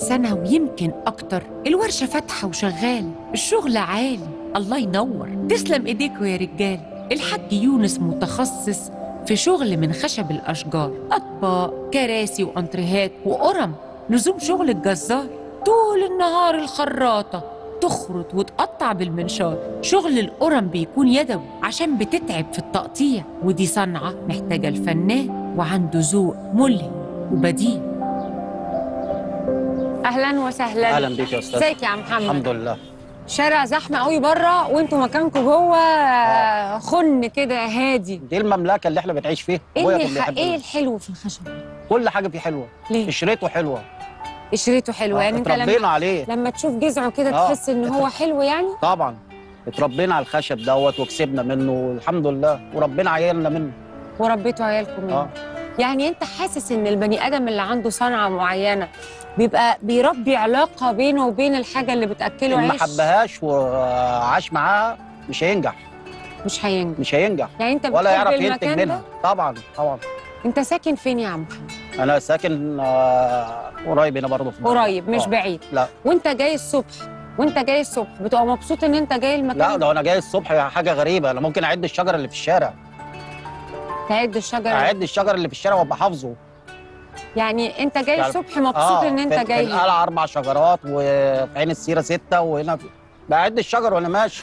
سنة ويمكن أكتر الورشة فاتحة وشغال الشغل عالي الله ينور تسلم إيديكوا يا رجال الحاج يونس متخصص في شغل من خشب الأشجار أطباق كراسي وأنتريهات وقرم لزوم شغل الجزار طول النهار الخراطة تخرط وتقطع بالمنشار شغل القرم بيكون يدوي عشان بتتعب في التقطيع ودي صنعة محتاجة الفنان وعنده ذوق ملهم وبديع اهلا وسهلا اهلا بيك يا استاذ ازيك يا عم محمد الحمد لله شارع زحمه قوي بره وانتوا مكانكم جوه آه. خن كده هادي دي المملكه اللي احنا بنعيش فيها ايه أبويا اللي كان الح- بيحب ايه ال- الحلو في الخشب كل حاجه فيه حلوه ليه قشرته حلوه قشرته حلوه يعني انت اتربينا لما عليه لما تشوف جذعه كده آه. تحس ان هو حلو يعني طبعا اتربينا على الخشب دوت وكسبنا منه الحمد لله وربنا عيالنا منه وربيتوا عيالكم منه اه يعني انت حاسس ان البني ادم اللي عنده صنعه معينه بيبقى بيربي علاقه بينه وبين الحاجه اللي بتاكله اللي ما عيش حبهاش وعاش معاها مش هينجح مش هينجح مش هينجح يعني انت ولا بتحب يعرف ينتج المكان ده منها طبعا طبعا انت ساكن فين يا عم محمد انا ساكن آه، قريب هنا برضه في قريب مش آه. بعيد لا. وانت جاي الصبح وانت جاي الصبح بتبقى مبسوط ان انت جاي المكان لا ده انا جاي الصبح حاجه غريبه انا ممكن اعد الشجر اللي في الشارع تعد الشجره اعد الشجر اللي في الشارع وابقى حافظه يعني انت جاي يعني- الصبح مبسوط ان انت في- جاي في هنا. القلعه اربع شجرات وفي عين السيره سته وهنا في... بعد الشجر وانا ماشي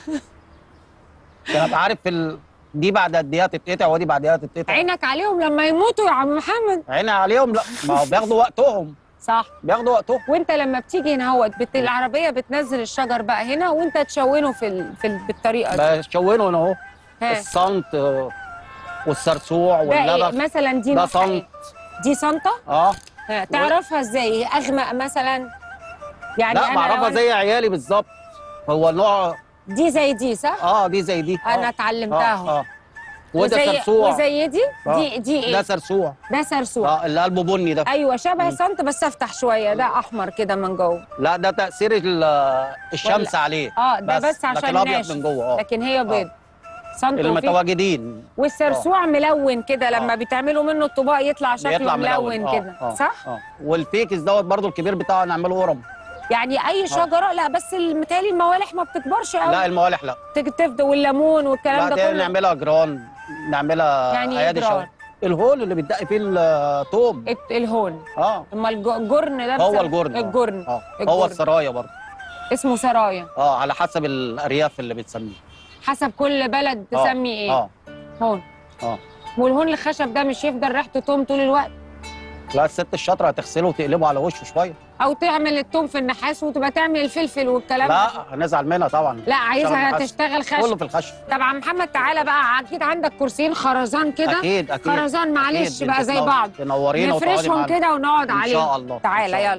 عشان ابقى عارف في ال... دي بعد قد ايه تتقطع ودي بعد ايه تتقطع عينك عليهم لما يموتوا يا عم محمد عيني عليهم لا ما هو بياخدوا وقتهم صح بياخدوا وقتهم وانت لما بتيجي هنا هو بت... العربيه بتنزل الشجر بقى هنا وانت تشونه في ال... في ال... بالطريقه دي بشونه هنا اهو ها. الصنط آه، والسرسوع ده ايه واللبخ مثلا دي ده نوعها صنط ايه؟ دي صنطه اه ها، تعرفها ازاي اغمق مثلا يعني لا أنا بعرفها لو- زي عيالي بالظبط هو نوع دي زي دي صح اه دي زي دي انا آه. اتعلمتها اه اهو اه وده وزي- سرسوع وزي دي آه. دي دي ايه ده سرسوع ده سرسوع اه اللي قلبه بني ده ايوه شبه مم. صنط بس افتح شويه ده احمر كده من جوه لا ده تأثير ال- الشمس عليه اه ده بس, عشان لكن ابيض ناشف من جوه اه لكن هي بيض صنط وفيه المتواجدين والسرسوع ملون كده لما آه. بيتعملوا منه الطباق يطلع شكله بيطلع ملون, آه، كده آه، صح اه والفيكس دوت برضو الكبير بتاعه نعمله ورم يعني اي شجره لا بس متهيألي الموالح ما بتكبرش قوي لا الموالح لا تفضل والليمون والكلام لا ده دي كله نعملها جران نعملها يعني إيه ايادي جران؟ شوي الهول اللي بتدق فيه التوم الت- الهون اه اما الج- الجرن ده هو بسبب- الجرن آه. الجرن اه الجرن. هو السرايا برضه اسمه سرايا اه على حسب الارياف اللي بتسميه حسب كل بلد آه، تسمي ايه اه هون اه والهون الخشب ده مش يفضل ريحته توم طول الوقت لا الست الشاطره هتغسله وتقلبه على وشه شويه او تعمل التوم في النحاس وتبقى تعمل الفلفل والكلام ده لا هنزعل منها طبعا لا عايزها نحاس. تشتغل خشب كله في الخشب طب عم محمد تعالى بقى اكيد عندك كرسيين خرزان كده اكيد اكيد خرزان معلش أكيد. بقى زي تنور- بعض تنورينا وتقعدي نفرشهم معانا. كده ونقعد ان عليهم شاء الله تعالى إن شاء يلا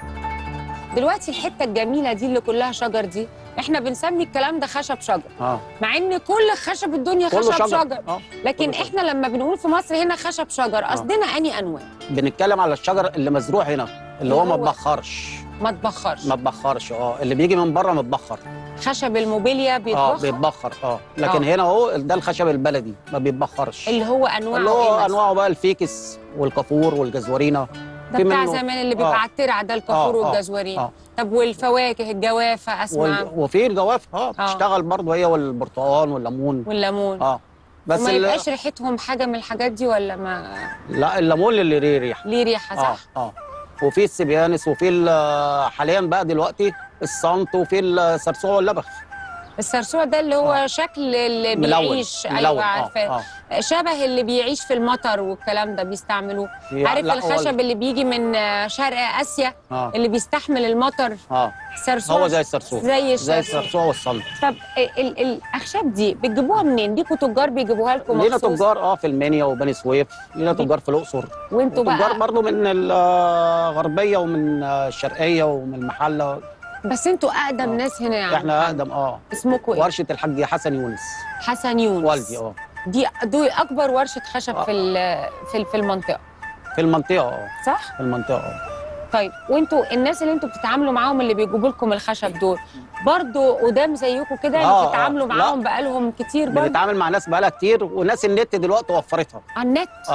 دلوقتي الحته الجميله دي اللي كلها شجر دي احنا بنسمي الكلام ده خشب شجر اه مع ان كل خشب الدنيا كله خشب شجر, شجر اه لكن كله شجر. احنا لما بنقول في مصر هنا خشب شجر قصدنا اني انواع بنتكلم على الشجر اللي مزروع هنا اللي هو ما هو- تبخرش ما تبخرش ما تبخرش اه اللي بيجي من بره متبخر خشب الموبيليا اه بيتبخر بيتبخر اه لكن آه. هنا اهو ده الخشب البلدي ما بيتبخرش اللي هو انواعه اللي ايه هو مثلا؟ انواعه بقى الفيكس والكافور والجزورينه ده في بتاع منه- زمان اللي بيبقى آه. على الترع ده الكافور آه، آه، والجزورين آه. طب والفواكه الجوافه اسمع وال... وفي الجواف اه بتشتغل برضه هي والبرتقال والليمون والليمون اه بس وما ال... يبقاش ريحتهم حاجه من الحاجات دي ولا ما لا الليمون اللي ليه ريحه ليه ريحه صح؟ اه اه وفي السبيانس وفي ال- حاليا بقى دلوقتي الصمت وفي السرسوع واللبخ السرسوع ده اللي هو آه. شكل اللي ملون بيعيش ملون ايوه اه عارفاه اه شبه اللي بيعيش في المطر والكلام ده بيستعملوه هي- عارف لا، هو ال- الخشب اللي بيجي من آه، شرق اسيا اه اللي بيستحمل المطر اه السرسوع هو زي السرسوع زي زي السرسوع السرسوع والصمت طب ال- ال- الاخشاب دي بتجيبوها منين؟ ليكوا تجار بيجيبوها لكم لينا مخصوص تجار اه في المنيا وبني سويف لينا تجار في الاقصر وانتوا تجار بقى برضه من الغربيه ومن الشرقيه ومن المحله بس انتوا اقدم آه. ناس هنا يعني احنا اقدم اه اسمكم ايه؟ ورشه الحاج حسن يونس حسن يونس والدي اه دي دول اكبر ورشه خشب آه. في ال- في في المنطقه في المنطقه اه صح؟ في المنطقه اه طيب وانتوا الناس اللي انتوا بتتعاملوا معاهم اللي بيجيبوا لكم الخشب دول برضو قدام زيكم كده آه، اللي بتتعاملوا آه، لا. معاهم بقالهم كتير برضو بنتعامل مع ناس بقالها كتير وناس النت دلوقتي وفرتها على النت اه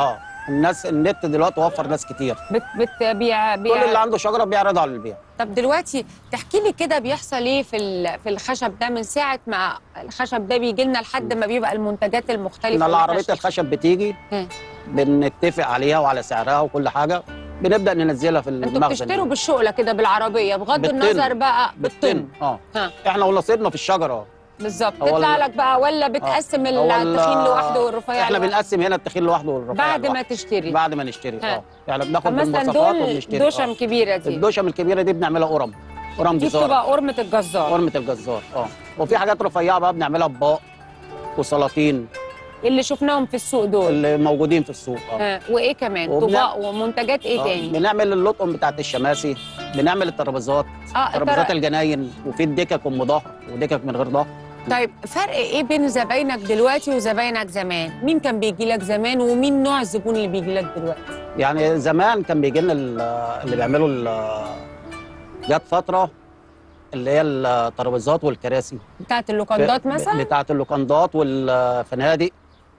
الناس النت دلوقتي وفر ناس كتير بت بت بيع كل بيع اللي عنده شجره بيعرضها على البيع طب دلوقتي تحكي لي كده بيحصل ايه في ال- في الخشب ده من ساعه ما الخشب ده بيجي لنا لحد ما بيبقى المنتجات المختلفه احنا اللي العربيه إحنا الخشب بتيجي مم. بنتفق عليها وعلى سعرها وكل حاجه بنبدا ننزلها في انتوا المخزن بتشتروا بالشقله كده بالعربيه بغض بالطن. النظر بقى بالطن بالطن اه ها احنا ونصيبنا في الشجره بالظبط هو تطلع ال- لك بقى ولا بتقسم هو ال- التخين لوحده والرفيع احنا لوحده؟ بنقسم هنا التخين لوحده والرفيع بعد ما لوحده. تشتري بعد ما نشتري ها. اه يعني طب بناخد مثلا بالمواصفات دول وبنشتري دوشم آه. كبيره دي الدوشم الكبيره دي بنعملها قرم قرم دي جزاره بتبقى قرمه الجزار قرمه الجزار اه وفي حاجات رفيعه بقى بنعملها بباق وسلاطين اللي شفناهم في السوق دول اللي موجودين في السوق اه ها. وايه كمان وبنع- طباق ومنتجات ايه آه. تاني بنعمل اللطم بتاعت الشماسي بنعمل الترابيزات اه ترابيزات التر... الجناين وفي الدكك ام ظهر ودكك من غير ظهر طيب فرق ايه بين زباينك دلوقتي وزباينك زمان مين كان بيجي لك زمان ومين نوع الزبون اللي بيجي لك دلوقتي يعني زمان كان بيجي لنا ال- اللي بيعملوا ال- جت فتره اللي هي الترابيزات والكراسي بتاعت اللوكندات ب- مثلا بتاعت اللوكندات والفنادق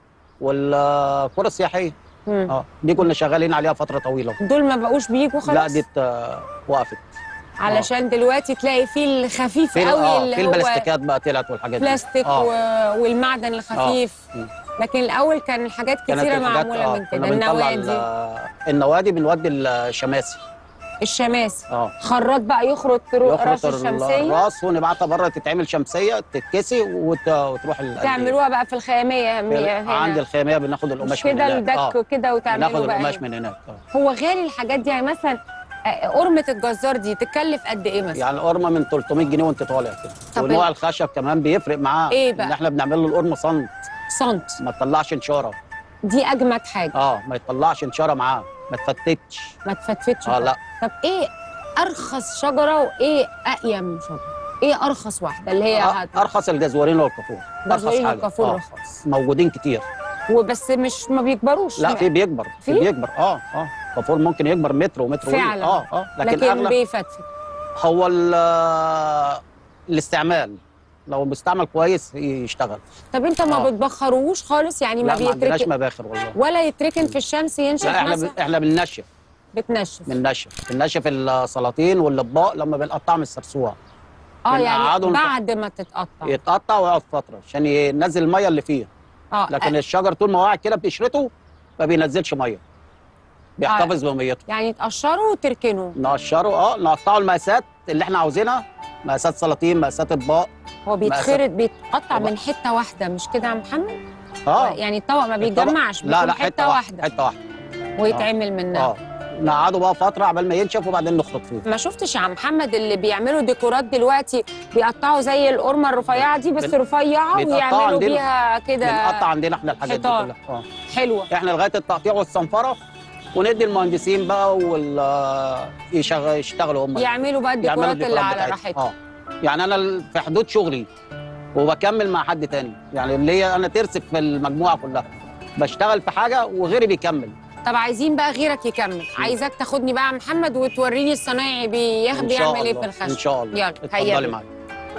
والقرى السياحيه مم. اه دي كنا شغالين عليها فتره طويله دول ما بقوش بيجوا لا خلاص دي ات- وقفت علشان دلوقتي تلاقي فيه الخفيف في قوي اه اللي في هو البلاستيكات بقى طلعت والحاجات دي بلاستيك آه. و... والمعدن الخفيف مم. لكن الاول كان الحاجات كانت كتيره الحاجات- معموله آه، من كنا كده بنطلع النوادي ال- النوادي بنودي الشماسي الشماسي اه خراط بقى يخرط رو- راس يخرط الشمسيه الراس ونبعتها بره تتعمل شمسيه تتكسي وت... وتروح ال- تعملوها بقى في الخياميه في- هنا عند الخيميه بناخد مش القماش من كده هناك الدك آه. كده وتعملوا بناخد بقى القماش إيه؟ من هناك آه. هو غالي الحاجات دي يعني مثلا آه، قرمه الجزار دي تكلف قد ايه مثلا يعني القرمه من 300 جنيه وانت طالع كده طب ونوع ال- الخشب كمان بيفرق معاه إيه بقى؟ ان احنا بنعمل له القرمه صنت سنت ما تطلعش نشاره دي اجمد حاجه اه ما يطلعش نشاره معاه ما تفتتش ما تفتفتش اه لا طب ايه ارخص شجره وايه اقيم شجره ايه ارخص واحده اللي هي آه، هت... ارخص الجزورين والكافور ارخص جزورين حاجه والكافور آه. رخص موجودين كتير وبس مش ما بيكبروش لا في بيكبر في؟ في بيكبر اه اه كافور ممكن يكبر متر ومتر وي. فعلا. اه اه لكن, لكن, اغلب بيفتفت هو ال- الاستعمال لو بيستعمل كويس يشتغل طب انت ما آه. بتبخروش خالص يعني ما لا ما عندناش بيتركن مباخر والله ولا يتركن في الشمس ينشف لا احنا مثلا ب... احنا بننشف بتنشف بننشف بننشف السلاطين والاطباق لما بنقطعها من السرسوع اه يعني بنقعدهم- بعد ما تتقطع يتقطع ويقعد فتره عشان ينزل الميه اللي فيه اه لكن الشجر طول ما هو قاعد كده بقشرته ما بينزلش ميه بيحتفظ بميته يعني تقشروا وتركنوا نقشره اه نقطعه المقاسات اللي احنا عاوزينها مقاسات سلاطين مقاسات اطباق هو بيتخرط بيتقطع طبعا. من حته واحده مش كده يا محمد؟ اه يعني الطبق ما الطبق- بيتجمعش لا لا بيكون حته واحده حته واحده ويتعمل منها اه نقعده بقى فتره عبال ما ينشف وبعدين نخرط فيه ما شفتش يا عم محمد اللي بيعملوا ديكورات دلوقتي بيقطعوا زي القرمه الرفيعه دي بس بن- رفيعه بيتقطعوا ويعملوا عندنا. بيها كده بنقطع عندنا احنا الحاجات دي حيطان. كلها اه حلوه احنا لغايه التقطيع والصنفره وندي المهندسين بقى وال يشغل يشتغلوا هم يعملوا بقى يعملوا الديكورات اللي على بتاعتهم. راحتهم اه يعني انا ال- في حدود شغلي وبكمل مع حد تاني يعني اللي هي انا ترسب في المجموعه كلها بشتغل في حاجه وغيري بيكمل طب عايزين بقى غيرك يكمل عايزاك تاخدني بقى يا محمد وتوريني الصنايعي بيخ... ان شاء بيعمل ايه الله في ان الخشب شاء الله يلا اتفضلي هيا معايا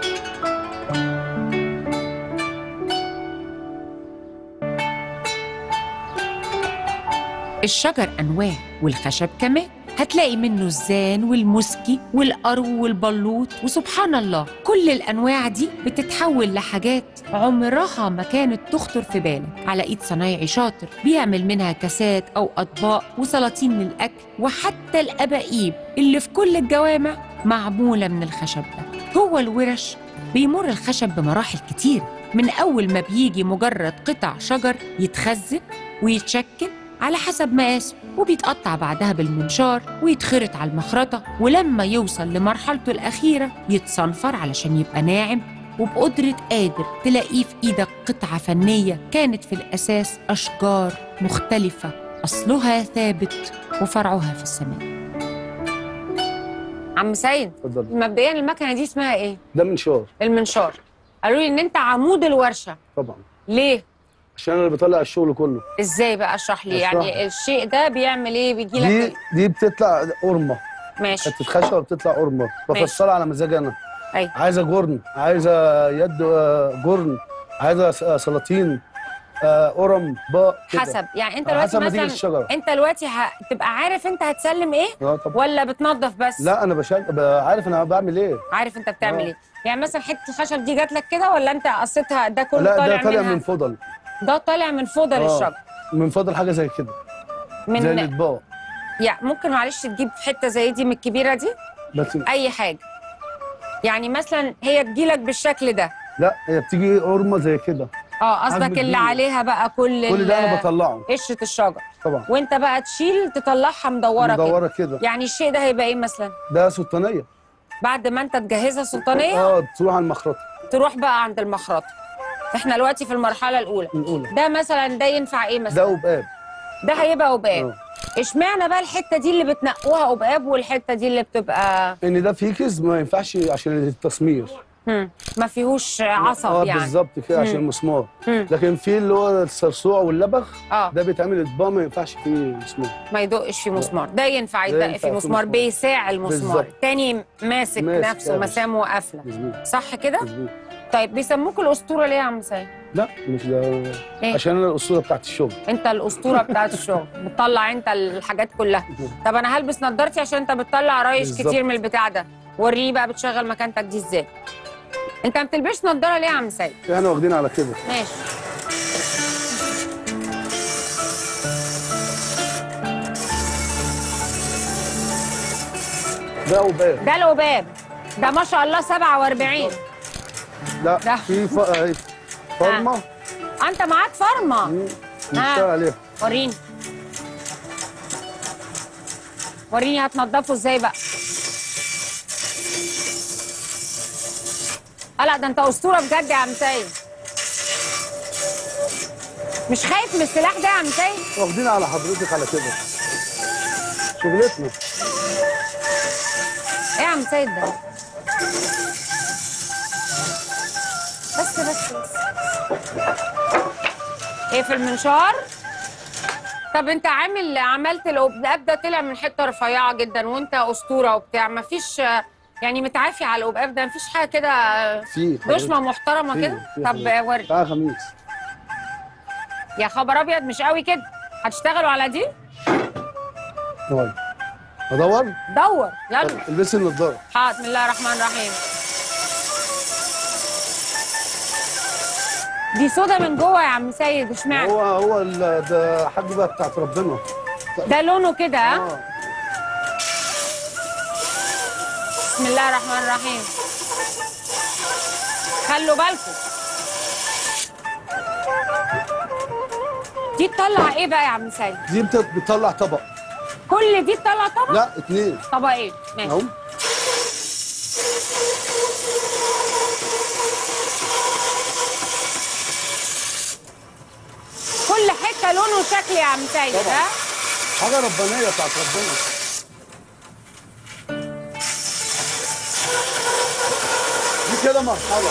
الشجر أنواع والخشب كمان هتلاقي منه الزان والمسكي والقرو والبلوط وسبحان الله كل الأنواع دي بتتحول لحاجات عمرها ما كانت تخطر في بالك على إيد صنايعي شاطر بيعمل منها كاسات أو أطباق وسلاطين للأكل وحتى الأباقيب اللي في كل الجوامع معمولة من الخشب ده هو الورش بيمر الخشب بمراحل كتير من أول ما بيجي مجرد قطع شجر يتخزن ويتشكل على حسب مقاسه وبيتقطع بعدها بالمنشار ويتخرط على المخرطة ولما يوصل لمرحلته الأخيرة يتصنفر علشان يبقى ناعم وبقدرة قادر تلاقيه في إيدك قطعة فنية كانت في الأساس أشجار مختلفة أصلها ثابت وفرعها في السماء عم سيد اتفضل مبدئيا المكنه دي اسمها ايه ده منشار المنشار قالوا لي ان انت عمود الورشه طبعا ليه عشان انا اللي بطلع الشغل كله ازاي بقى اشرح لي اشرح يعني لي. الشيء ده بيعمل ايه بيجي دي لك دي بتطلع قرمه ماشي حته خشبه بتطلع قرمه بفصلها على مزاج انا أيوة. عايزه جرن عايزه يد آه، جرن عايزه س- آه، سلاطين آه قرم باء كده حسب يعني انت على دلوقتي حسب ما تيجي مثلا الشجره انت دلوقتي هتبقى عارف انت هتسلم ايه اه طبعا ولا بتنظف بس لا انا بشغل بقى عارف انا بعمل ايه عارف انت بتعمل آه. ايه يعني مثلا حته الخشب دي جات لك كده ولا انت قصيتها ده كله لا طالع ده طالع منها من فضل ده طالع من فضل آه. الشجر من فضل حاجه زي كده زي من الاطباق يعني ممكن معلش تجيب حته زي دي من الكبيره دي بس اي حاجه يعني مثلا هي تجيلك بالشكل ده لا هي بتيجي قرمه زي كده اه حجم قصدك اللي كبير. عليها بقى كل كل ده انا ال- بطلعه قشره الشجر طبعا وانت بقى تشيل تطلعها مدوره كده مدوره كده يعني الشيء ده هيبقى ايه مثلا ده سلطانيه بعد ما انت تجهزها سلطانيه اه تروح على المخرطه تروح بقى عند المخرطه احنا دلوقتي في المرحله الاولى الاولى ده مثلا ده ينفع ايه مثلا ده وباب ده هيبقى قباب آه. اشمعنى بقى الحته دي اللي بتنقوها قباب والحته دي اللي بتبقى ان ده فيه كيس ما ينفعش عشان التسمير هم. ما فيهوش عصب اه يعني بالظبط كده عشان مم. المسمار مم. لكن في اللي هو الصرصوع واللبخ اه ده بيتعمل اطباق ما ينفعش فيه مسمار ما يدقش فيه مسمار ده ينفع ده يدق ينفع فيه فيه مسمار مسمار. بيساع المسمار بالظبط. تاني ماسك ماسك نفسه يا مسامه وقافله مظبوط صح كده مظبوط طيب بيسموك الاسطوره ليه يا عم سيد لا مش ده إيه؟ عشان انا الاسطوره بتاعت الشغل انت الاسطوره بتاعت الشغل بتطلع انت الحاجات كلها طب انا هلبس نضارتي عشان انت بتطلع رايش بالظبط. كتير من البتاع ده وريني بقى بتشغل مكانتك دي ازاي انت ما بتلبسش نضاره ليه يا عم سيد احنا واخدين على كده ماشي ده وباب ده القباب ده ما شاء الله 47 لا ده. في ف... آه، فرمه انت معاك فرمه مم، نشتغل عليها وريني وريني هتنضفه ازاي بقى اه لا ده انت اسطوره بجد يا عم سيد مش خايف من السلاح ده يا عم سيد واخدين على حضرتك على كده شغلتنا ايه يا عم سيد ده بس بس بس ايه في المنشار طب انت عامل عملت القباب ده طلع من حته رفيعه جدا وانت اسطوره وبتاع مفيش يعني متعافي على القباب ده مفيش حاجه كده في دشمه محترمه في- كده في طب حضرتك. وري بتاع خميس يا خبر ابيض مش قوي كده هتشتغلوا على دي طيب ادور دور يلا طب البسي النضاره حاضر بسم الله الرحمن الرحيم دي سودا من جوه يا عم سيد اشمعنى هو هو ال- ده حاجه بقى بتاعت ربنا ده لونه كده ها؟ اه بسم الله الرحمن الرحيم خلوا بالكم دي تطلع ايه بقى يا عم سيد دي بت- بتطلع طبق كل دي تطلع طبق لا اتنين طبقين ماشي اهو كل حته لونه وشكل يا عم سيد طبعا. ها حاجه ربانيه بتاعت ربنا دي كده مرحله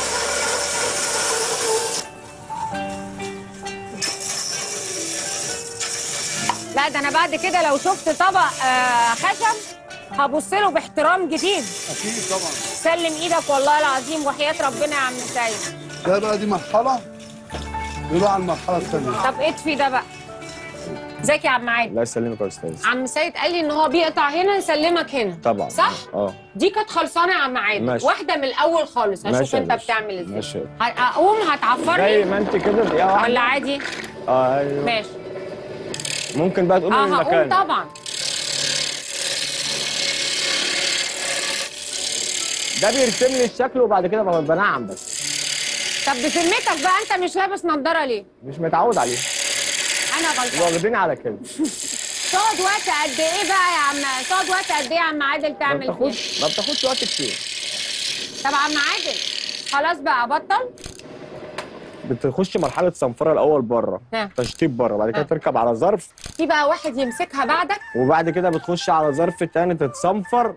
لا ده انا بعد كده لو شفت طبق آه خشب هبص له باحترام جديد اكيد طبعا سلم ايدك والله العظيم وحياه ربنا يا عم سيد ده بقى دي مرحله نروح على المرحله الثانيه طب اطفي ده بقى ازيك يا عم عادل الله يسلمك يا استاذ عم سيد قال لي ان هو بيقطع هنا يسلمك هنا طبعا صح؟ اه دي كانت خلصانه يا عم عادل ماشي. واحده من الاول خالص هشوف ماشي يا انت باشا. بتعمل ازاي ماشي ه- اقوم زي هتعفرني ما انت كده دقيقه ولا واحده عادي اه ايوه ماشي ممكن بقى تقوم اه من هقوم مكانك طبعا ده بيرسم لي الشكل وبعد كده بقى بنعم بس طب بذمتك بقى انت مش لابس نضاره ليه مش متعود عليه انا غلطان واخدين على كده تقعد وقت قد ايه بقى يا عم تقعد وقت قد ايه يا عم عادل ما تعمل فيه بتاخدش ما بتاخدش وقت كتير طب عم عادل خلاص بقى بطل بتخش مرحله صنفره الاول بره نعم. تشطيب بره بعد كده نعم. تركب على ظرف في بقى واحد يمسكها بعدك وبعد كده بتخش على ظرف تاني تتصنفر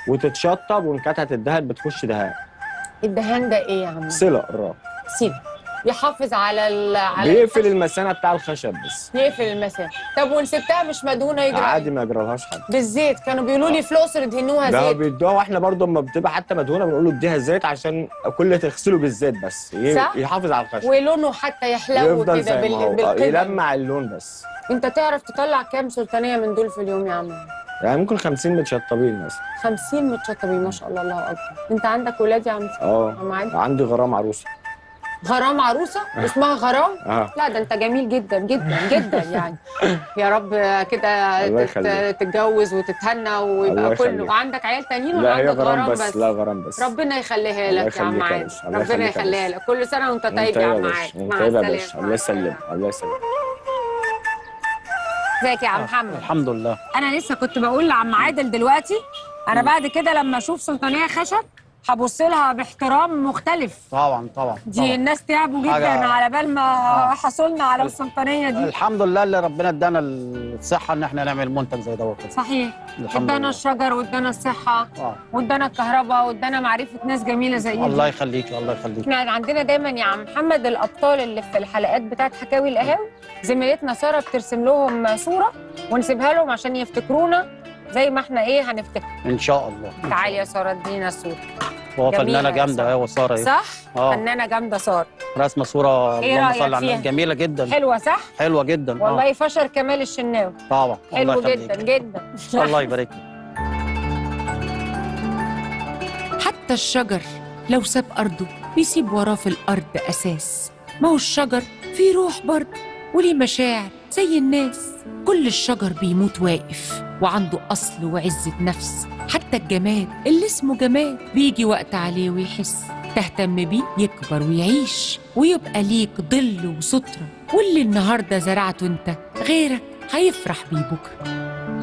وتتشطب وان كانت هتدهن بتخش دهان الدهان ده ايه يا عم صله الراء سيب يحافظ على ال... على بيقفل الخشب. المثانه بتاع الخشب بس يقفل المسام طب وان سبتها مش مدهونه يجري عادي ما يجرالهاش حاجه بالزيت كانوا بيقولوا لي في الاقصر ادهنوها ده هو زيت بيدوها واحنا برضه اما بتبقى حتى مدهونه بنقول له اديها زيت عشان كل تغسله بالزيت بس ي- صح؟ يحافظ على الخشب ولونه حتى يحلو يفضل كده زي ما هو بال... آه، بالقدم يلمع اللون بس انت تعرف تطلع كام سلطانيه من دول في اليوم يا عم يعني ممكن 50 متشطبين مثلا 50 متشطبين ما شاء الله الله اكبر انت عندك ولاد يا عم اه عم عادل عندي غرام عروسه غرام عروسه اسمها غرام اه لا ده انت جميل جدا جدا جدا يعني يا رب كده الله تت- يخليك. تتجوز وتتهنى ويبقى الله كله يخليك. وعندك عيال تانيين ولا لا هي عندك غرام بس لا غرام بس ربنا يخليها الله لك يا عم يخليك يا عادل باشا، الله ربنا يخليك يا يخليها باشا. لك كل سنه وانت طيب انت يا يا عم باشا عادل انت مع يا السلامه باشا الله يسلمك الله يسلمك ازيك يا عم محمد الحمد لله انا لسه كنت بقول لعم عادل دلوقتي انا بعد كده لما اشوف سلطانيه خشب هبص لها باحترام مختلف طبعا طبعا دي طبعا. الناس تعبوا جدا حاجة- على بال ما آه. حصلنا على السلطانيه دي الحمد لله اللي ربنا ادانا الصحه ان احنا نعمل منتج زي دوت كده. صحيح الحمد ادانا لله الشجر وادانا الصحه اه وادانا الكهرباء وادانا معرفه ناس جميله زي الله دي يخليك الله يخليك احنا عندنا دايما يا عم محمد الابطال اللي في الحلقات بتاعت حكاوي القهاوي زميلتنا ساره بترسم لهم صوره ونسيبها لهم عشان يفتكرونا زي ما احنا ايه هنفتكر ان شاء الله تعالي يا ساره ادينا الصوره هو جميلة فنانه يا جامده سارة. اهي وساره اهي صح اه فنانه جامده ساره رسمه صوره إيه اللهم رأيك صل على فيها؟ النبي جميله جدا حلوه صح حلوه جدا والله اه فشل كمال الشناوي طبعا الله حلو يخليك. جدا جدا الله يبارك لك حتى الشجر لو ساب أرضه بيسيب وراه في الأرض أساس ما هو الشجر فيه روح برضه وليه مشاعر زي الناس كل الشجر بيموت واقف وعنده أصل وعزة نفس حتى الجماد اللي اسمه جماد بيجي وقت عليه ويحس تهتم بيه يكبر ويعيش ويبقى ليك ظل وسترة واللي النهاردة زرعته انت غيرك هيفرح بيه بكرة